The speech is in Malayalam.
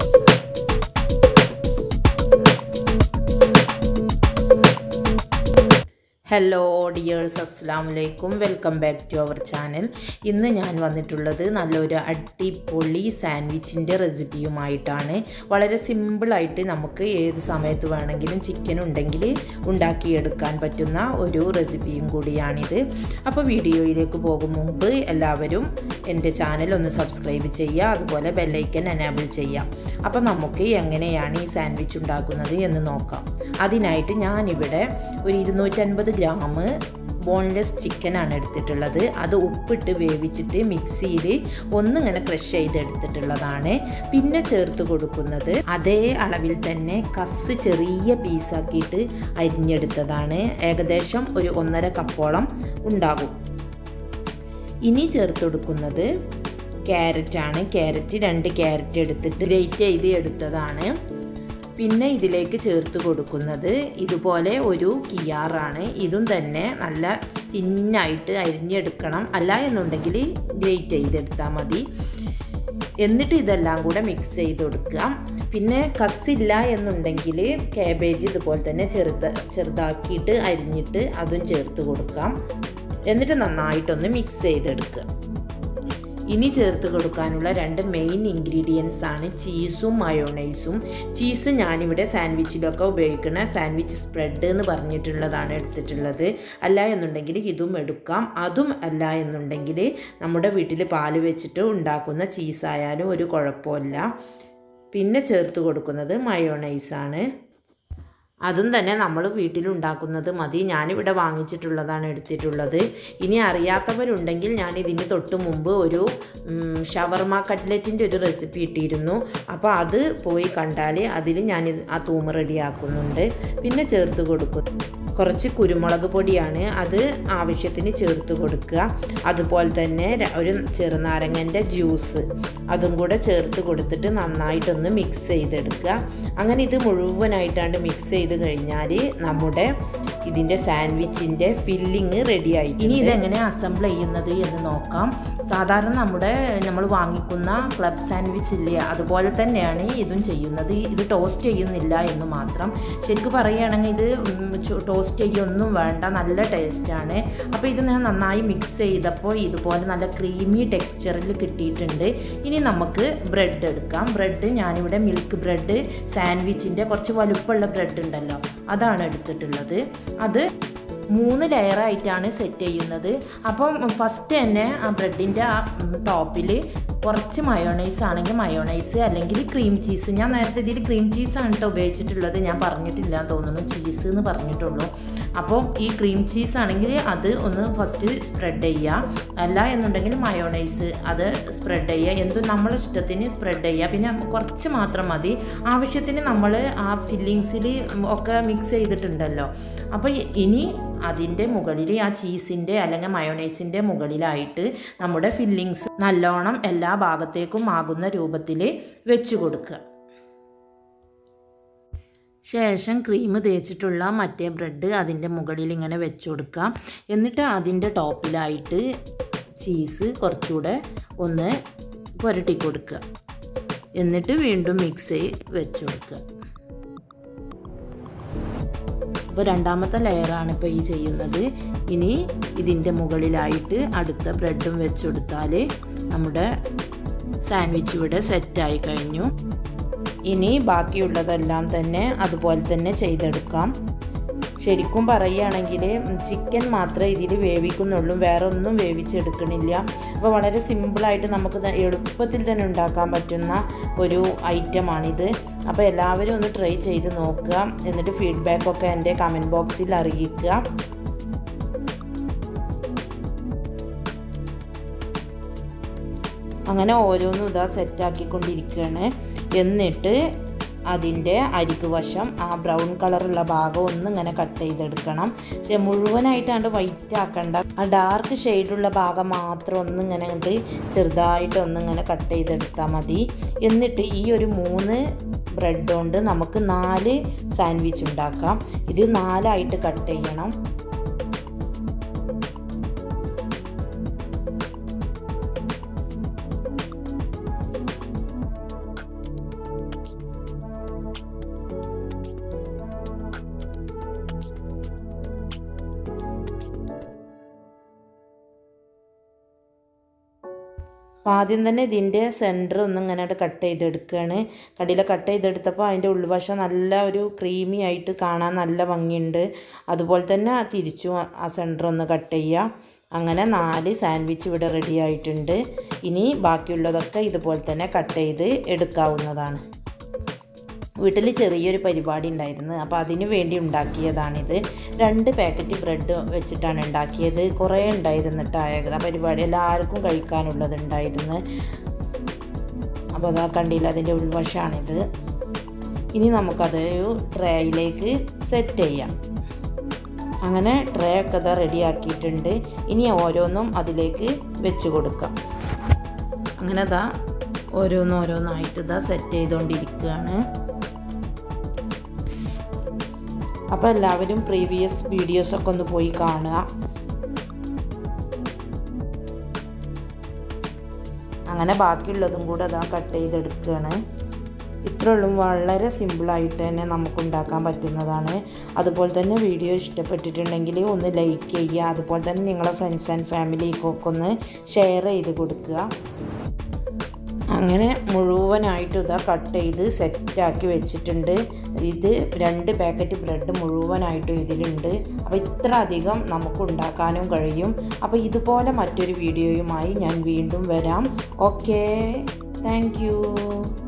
ഹലോ ഡിയേഴ്സ് അസ്സാം വലൈക്കും welcome back to our channel ഇന്ന് ഞാൻ വന്നിട്ടുള്ളത് നല്ലൊരു അടിപൊളി സാൻഡ്വിച്ചിൻ്റെ റെസിപ്പിയുമായിട്ടാണ് വളരെ സിമ്പിളായിട്ട് നമുക്ക് ഏത് സമയത്ത് വേണമെങ്കിലും ചിക്കൻ ഉണ്ടെങ്കിൽ ഉണ്ടാക്കിയെടുക്കാൻ പറ്റുന്ന ഒരു റെസിപ്പിയും കൂടിയാണിത് അപ്പോൾ വീഡിയോയിലേക്ക് പോകും മുമ്പ് എല്ലാവരും എൻ്റെ ചാനൽ ഒന്ന് സബ്സ്ക്രൈബ് ചെയ്യുക അതുപോലെ ബെല്ലൈക്കൻ എനാബിൾ ചെയ്യാം അപ്പോൾ നമുക്ക് എങ്ങനെയാണ് ഈ സാൻഡ്വിച്ച് ഉണ്ടാക്കുന്നത് എന്ന് നോക്കാം അതിനായിട്ട് ഞാനിവിടെ ഒരു ഇരുന്നൂറ്റൻപത് ഗ്രാം ബോൺലെസ് ചിക്കനാണ് എടുത്തിട്ടുള്ളത് അത് ഉപ്പിട്ട് വേവിച്ചിട്ട് മിക്സിയിൽ ഒന്നിങ്ങനെ ക്രഷ് ചെയ്തെടുത്തിട്ടുള്ളതാണ് പിന്നെ ചേർത്ത് കൊടുക്കുന്നത് അതേ അളവിൽ തന്നെ കസ് ചെറിയ പീസാക്കിയിട്ട് അരിഞ്ഞെടുത്തതാണ് ഏകദേശം ഒരു ഒന്നര കപ്പോളം ഉണ്ടാകും ഇനി ചേർത്ത് കൊടുക്കുന്നത് ക്യാരറ്റാണ് ക്യാരറ്റ് രണ്ട് ക്യാരറ്റ് എടുത്തിട്ട് ഗ്രേറ്റ് ചെയ്ത് എടുത്തതാണ് പിന്നെ ഇതിലേക്ക് ചേർത്ത് കൊടുക്കുന്നത് ഇതുപോലെ ഒരു കിയാറാണ് ഇതും തന്നെ നല്ല തിന്നായിട്ട് അരിഞ്ഞെടുക്കണം അല്ല എന്നുണ്ടെങ്കിൽ ഗ്രേറ്റ് ചെയ്തെടുത്താൽ മതി എന്നിട്ട് ഇതെല്ലാം കൂടെ മിക്സ് ചെയ്ത് കൊടുക്കുക പിന്നെ കസ്സില്ല എന്നുണ്ടെങ്കിൽ കാബേജ് ഇതുപോലെ തന്നെ ചെറുത ചെറുതാക്കിയിട്ട് അരിഞ്ഞിട്ട് അതും ചേർത്ത് കൊടുക്കാം എന്നിട്ട് നന്നായിട്ടൊന്ന് മിക്സ് ചെയ്തെടുക്കുക ഇനി ചേർത്ത് കൊടുക്കാനുള്ള രണ്ട് മെയിൻ ഇൻഗ്രീഡിയൻസ് ആണ് ചീസും മയോണൈസും ചീസ് ഞാനിവിടെ സാൻഡ്വിച്ചിലൊക്കെ ഉപയോഗിക്കുന്ന സാൻഡ്വിച്ച് സ്പ്രെഡ് എന്ന് പറഞ്ഞിട്ടുള്ളതാണ് എടുത്തിട്ടുള്ളത് അല്ല എന്നുണ്ടെങ്കിൽ ഇതും എടുക്കാം അതും അല്ല എന്നുണ്ടെങ്കിൽ നമ്മുടെ വീട്ടിൽ പാല് വെച്ചിട്ട് ഉണ്ടാക്കുന്ന ചീസായാലും ഒരു കുഴപ്പമില്ല പിന്നെ ചേർത്ത് കൊടുക്കുന്നത് മയോണൈസാണ് അതും തന്നെ നമ്മൾ വീട്ടിലുണ്ടാക്കുന്നത് മതി ഞാനിവിടെ വാങ്ങിച്ചിട്ടുള്ളതാണ് എടുത്തിട്ടുള്ളത് ഇനി അറിയാത്തവരുണ്ടെങ്കിൽ ഞാൻ ഇതിന് തൊട്ട് മുമ്പ് ഒരു ഷവർമ കട്ട്ലറ്റിൻ്റെ ഒരു റെസിപ്പി ഇട്ടിരുന്നു അപ്പോൾ അത് പോയി കണ്ടാൽ അതിൽ ഞാൻ ആ തൂമ റെഡിയാക്കുന്നുണ്ട് പിന്നെ ചേർത്ത് കൊടുക്കും കുറച്ച് കുരുമുളക് പൊടിയാണ് അത് ആവശ്യത്തിന് ചേർത്ത് കൊടുക്കുക അതുപോലെ തന്നെ ഒരു ചെറുനാരങ്ങൻ്റെ ജ്യൂസ് അതും കൂടെ ചേർത്ത് കൊടുത്തിട്ട് നന്നായിട്ടൊന്ന് മിക്സ് ചെയ്തെടുക്കുക അങ്ങനെ ഇത് മുഴുവനായിട്ടാണ്ട് മിക്സ് ചെയ്ത് കഴിഞ്ഞാൽ നമ്മുടെ ഇതിൻ്റെ സാൻഡ്വിച്ചിൻ്റെ ഫില്ലിങ് റെഡിയായി ഇനി ഇതെങ്ങനെ അസംബിൾ ചെയ്യുന്നത് എന്ന് നോക്കാം സാധാരണ നമ്മുടെ നമ്മൾ വാങ്ങിക്കുന്ന ക്ലബ് സാൻഡ്വിച്ച് ഇല്ലേ അതുപോലെ തന്നെയാണ് ഇതും ചെയ്യുന്നത് ഇത് ടോസ്റ്റ് ചെയ്യുന്നില്ല എന്ന് മാത്രം ശരിക്കും പറയുകയാണെങ്കിൽ ഇത് ടോസ്റ്റ് ചെയ്യൊന്നും വേണ്ട നല്ല ടേസ്റ്റാണ് അപ്പോൾ ഇത് ഞാൻ നന്നായി മിക്സ് ചെയ്തപ്പോൾ ഇതുപോലെ നല്ല ക്രീമി ടെക്സ്ചറിൽ കിട്ടിയിട്ടുണ്ട് ഇനി നമുക്ക് ബ്രെഡ് എടുക്കാം ബ്രെഡ് ഞാനിവിടെ മിൽക്ക് ബ്രെഡ് സാൻഡ്വിച്ചിൻ്റെ കുറച്ച് വലുപ്പമുള്ള ബ്രെഡ് ഉണ്ടല്ലോ അതാണ് എടുത്തിട്ടുള്ളത് അത് മൂന്ന് ലെയറായിട്ടാണ് സെറ്റ് ചെയ്യുന്നത് അപ്പം ഫസ്റ്റ് തന്നെ ആ ബ്രെഡിൻ്റെ ആ ടോപ്പിൽ കുറച്ച് മയോണൈസ് ആണെങ്കിൽ മയോണൈസ് അല്ലെങ്കിൽ ക്രീം ചീസ് ഞാൻ നേരത്തെ ഇതിൽ ക്രീം ചീസാണ് കേട്ടോ ഉപയോഗിച്ചിട്ടുള്ളത് ഞാൻ പറഞ്ഞിട്ടില്ല എന്ന് തോന്നുന്നു ചീസ് എന്ന് പറഞ്ഞിട്ടുള്ളൂ അപ്പോൾ ഈ ക്രീം ചീസ് ആണെങ്കിൽ അത് ഒന്ന് ഫസ്റ്റ് സ്പ്രെഡ് ചെയ്യുക അല്ല എന്നുണ്ടെങ്കിൽ മയോണൈസ് അത് സ്പ്രെഡ് ചെയ്യുക എന്തും നമ്മളെ ഇഷ്ടത്തിന് സ്പ്രെഡ് ചെയ്യുക പിന്നെ കുറച്ച് മാത്രം മതി ആവശ്യത്തിന് നമ്മൾ ആ ഫില്ലിങ്സിൽ ഒക്കെ മിക്സ് ചെയ്തിട്ടുണ്ടല്ലോ അപ്പോൾ ഇനി അതിൻ്റെ മുകളിൽ ആ ചീസിൻ്റെ അല്ലെങ്കിൽ മയോണൈസിൻ്റെ മുകളിലായിട്ട് നമ്മുടെ ഫില്ലിങ്സ് നല്ലോണം എല്ലാ ഭാഗത്തേക്കും ആകുന്ന രൂപത്തിൽ വെച്ച് കൊടുക്കുക ശേഷം ക്രീം തേച്ചിട്ടുള്ള മറ്റേ ബ്രെഡ് അതിൻ്റെ മുകളിൽ ഇങ്ങനെ വെച്ച് കൊടുക്കുക എന്നിട്ട് അതിൻ്റെ ടോപ്പിലായിട്ട് ചീസ് കുറച്ചുകൂടെ ഒന്ന് പുരട്ടി കൊടുക്കുക എന്നിട്ട് വീണ്ടും മിക്സ് വെച്ച് കൊടുക്കുക അപ്പോൾ രണ്ടാമത്തെ ലെയറാണ് ഇപ്പോൾ ഈ ചെയ്യുന്നത് ഇനി ഇതിൻ്റെ മുകളിലായിട്ട് അടുത്ത ബ്രെഡും വെച്ച് കൊടുത്താൽ നമ്മുടെ സാൻഡ്വിച്ച് ഇവിടെ സെറ്റായി കഴിഞ്ഞു ഇനി ബാക്കിയുള്ളതെല്ലാം തന്നെ അതുപോലെ തന്നെ ചെയ്തെടുക്കാം ശരിക്കും പറയുകയാണെങ്കിൽ ചിക്കൻ മാത്രമേ ഇതിൽ വേവിക്കുന്നുള്ളൂ വേറെ ഒന്നും വേവിച്ചെടുക്കണില്ല അപ്പോൾ വളരെ സിമ്പിളായിട്ട് നമുക്ക് എളുപ്പത്തിൽ തന്നെ ഉണ്ടാക്കാൻ പറ്റുന്ന ഒരു ഐറ്റമാണിത് അപ്പോൾ എല്ലാവരും ഒന്ന് ട്രൈ ചെയ്ത് നോക്കുക എന്നിട്ട് ഫീഡ്ബാക്കൊക്കെ എൻ്റെ കമൻറ്റ് ബോക്സിൽ അറിയിക്കുക അങ്ങനെ ഓരോന്നും ഇതാ സെറ്റാക്കിക്കൊണ്ടിരിക്കുകയാണ് എന്നിട്ട് അതിൻ്റെ അരികു വശം ആ ബ്രൗൺ കളറുള്ള ഭാഗം ഒന്ന് ഇങ്ങനെ കട്ട് ചെയ്തെടുക്കണം പക്ഷെ മുഴുവനായിട്ടാണ്ട് വൈറ്റ് ആക്കണ്ട ആ ഡാർക്ക് ഷെയ്ഡുള്ള ഭാഗം മാത്രം ഒന്ന് ഇങ്ങനെ കണ്ട് ചെറുതായിട്ട് ഒന്നിങ്ങനെ കട്ട് ചെയ്തെടുത്താൽ മതി എന്നിട്ട് ഈ ഒരു മൂന്ന് ബ്രെഡ് കൊണ്ട് നമുക്ക് നാല് സാൻഡ്വിച്ച് ഉണ്ടാക്കാം ഇത് നാലായിട്ട് കട്ട് ചെയ്യണം അപ്പോൾ ആദ്യം തന്നെ ഇതിൻ്റെ സെൻറ്റർ ഒന്ന് ഇങ്ങനെ കട്ട് ചെയ്തെടുക്കുകയാണ് കണ്ടില്ല കട്ട് ചെയ്തെടുത്തപ്പോൾ അതിൻ്റെ ഉൾവശം നല്ല ഒരു ക്രീമി ആയിട്ട് കാണാൻ നല്ല ഭംഗിയുണ്ട് അതുപോലെ തന്നെ തിരിച്ചും ആ സെൻറ്റർ ഒന്ന് കട്ട് ചെയ്യുക അങ്ങനെ നാല് സാൻഡ്വിച്ച് ഇവിടെ റെഡി ആയിട്ടുണ്ട് ഇനി ബാക്കിയുള്ളതൊക്കെ ഇതുപോലെ തന്നെ കട്ട് ചെയ്ത് എടുക്കാവുന്നതാണ് വീട്ടിൽ ചെറിയൊരു പരിപാടി ഉണ്ടായിരുന്നു അപ്പോൾ അതിന് വേണ്ടി ഉണ്ടാക്കിയതാണിത് രണ്ട് പാക്കറ്റ് ബ്രെഡ് വെച്ചിട്ടാണ് ഉണ്ടാക്കിയത് കുറേ ഉണ്ടായിരുന്നിട്ട് ആ പരിപാടി എല്ലാവർക്കും കഴിക്കാനുള്ളത് ഉണ്ടായിരുന്നു അപ്പോൾ അതാ കണ്ടില്ല അതിൻ്റെ ഉൾവശമാണിത് ഇനി നമുക്കത് ഒരു ട്രേയിലേക്ക് സെറ്റ് ചെയ്യാം അങ്ങനെ ട്രേ ഒക്കെ ഇതാ റെഡിയാക്കിയിട്ടുണ്ട് ഇനി ഓരോന്നും അതിലേക്ക് വെച്ച് കൊടുക്കാം അങ്ങനെ ഇതാ ഓരോന്നോരോന്നായിട്ട് ഇതാ സെറ്റ് ചെയ്തുകൊണ്ടിരിക്കുകയാണ് അപ്പോൾ എല്ലാവരും പ്രീവിയസ് വീഡിയോസൊക്കെ ഒന്ന് പോയി കാണുക അങ്ങനെ ബാക്കിയുള്ളതും കൂടെ അതാ കട്ട് ചെയ്തെടുക്കുകയാണ് ഇത്രയുള്ളൂ വളരെ സിമ്പിളായിട്ട് തന്നെ നമുക്ക് ഉണ്ടാക്കാൻ പറ്റുന്നതാണ് അതുപോലെ തന്നെ വീഡിയോ ഇഷ്ടപ്പെട്ടിട്ടുണ്ടെങ്കിൽ ഒന്ന് ലൈക്ക് ചെയ്യുക അതുപോലെ തന്നെ നിങ്ങളെ ഫ്രണ്ട്സ് ആൻഡ് ഫാമിലിക്കൊക്കെ ഒന്ന് ഷെയർ ചെയ്ത് കൊടുക്കുക അങ്ങനെ മുഴുവനായിട്ട് ഇതാ കട്ട് ചെയ്ത് സെറ്റാക്കി വെച്ചിട്ടുണ്ട് ഇത് രണ്ട് പാക്കറ്റ് ബ്രെഡ് മുഴുവനായിട്ടും ഇതിലുണ്ട് അപ്പോൾ ഇത്ര അധികം നമുക്ക് ഉണ്ടാക്കാനും കഴിയും അപ്പോൾ ഇതുപോലെ മറ്റൊരു വീഡിയോയുമായി ഞാൻ വീണ്ടും വരാം ഓക്കേ താങ്ക്